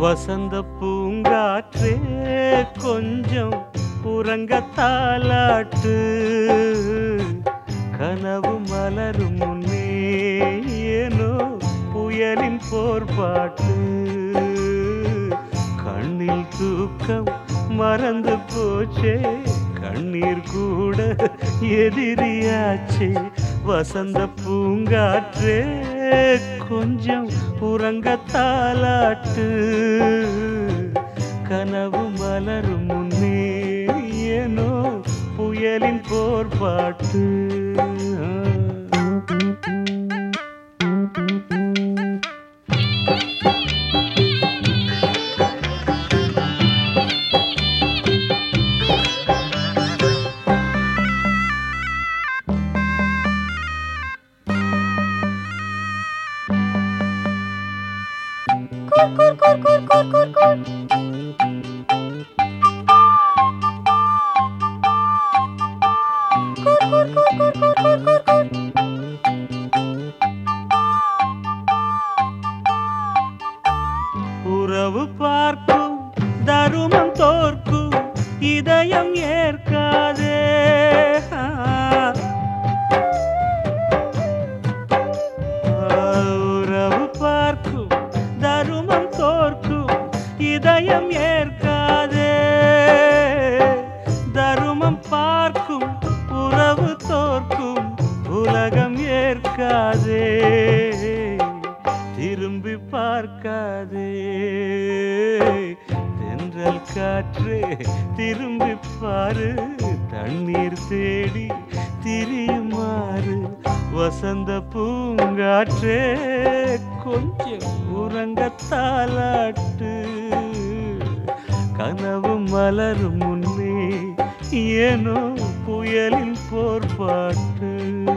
வசந்த பூங்காற்றே கொஞ்சம் உறங்க தாலாட்டு கனவு மலரும் முன்னே ஏனோ புயலின் போர்பாட்டு கண்ணில் தூக்கம் மறந்து போச்சே கண்ணீர் கூட எதிரியாச்சே வசந்த பூங்காற்றே கொஞ்சம் உறங்க தாலாட்டு கனவு மலரும் முன்னே ஏனோ புயலின் போர்பாட்டு Kur kur kur kur kur kur kur. Kur kur kur kur kur kur kur kur. உறவு பார்க்கும் தருமம் தோற்கும் இதயம் ஏற்காதே உறவு பார்க்கும் தருமம் தோற்கும் இதயம் ஏற்காதே தருமம் பார்க்கும் உறவு தோற்கும் உலகம் ஏற்காதே திரும்பி பார்க்காதே தென்றல் காற்றே திரும்பி பாரு தண்ணீர் தேடி திரியுமாறு வசந்த பூங்காற்றே கொஞ்சம் உறங்க தாலாட்டு கனவு மலரும் முன்னே ஏனோ புயலின் போர்பாட்டு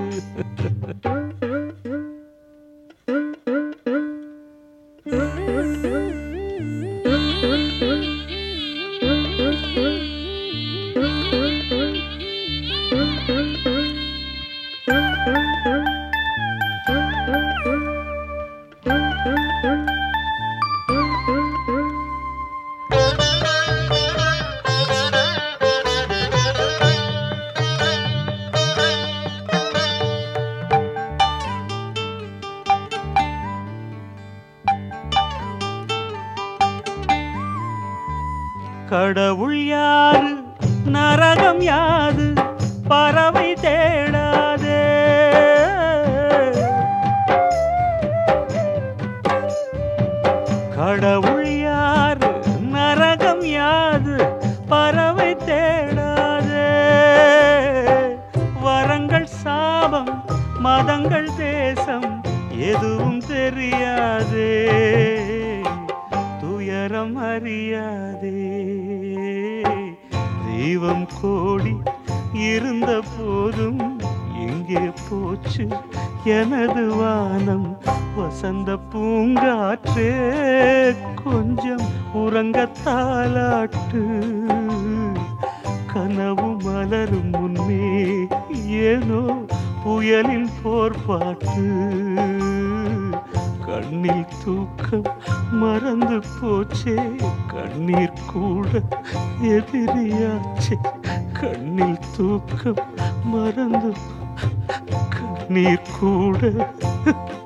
கடவுள் யாரு நரகம் யாது பறவை தேடாதே கடவுள் யாரு நரகம் யாது பறவை தேடாதே வரங்கள் சாபம் மதங்கள் தேசம் எதுவும் தெரியாதே துயரம் அறியாதே தெய்வம் கோடி இருந்த போதும் எங்கே போச்சு எனது வானம் வசந்த பூங்காற்றே கொஞ்சம் உறங்க தாலாட்டு கனவு மலரும் முன்னே ஏனோ புயலின் போர்பாட்டு கண்ணில் தூக்கம் மறந்து போச்சே கண்ணீர் கூட எதிரியாச்சே கண்ணில் தூக்கம் மறந்து கண்ணீர் கூட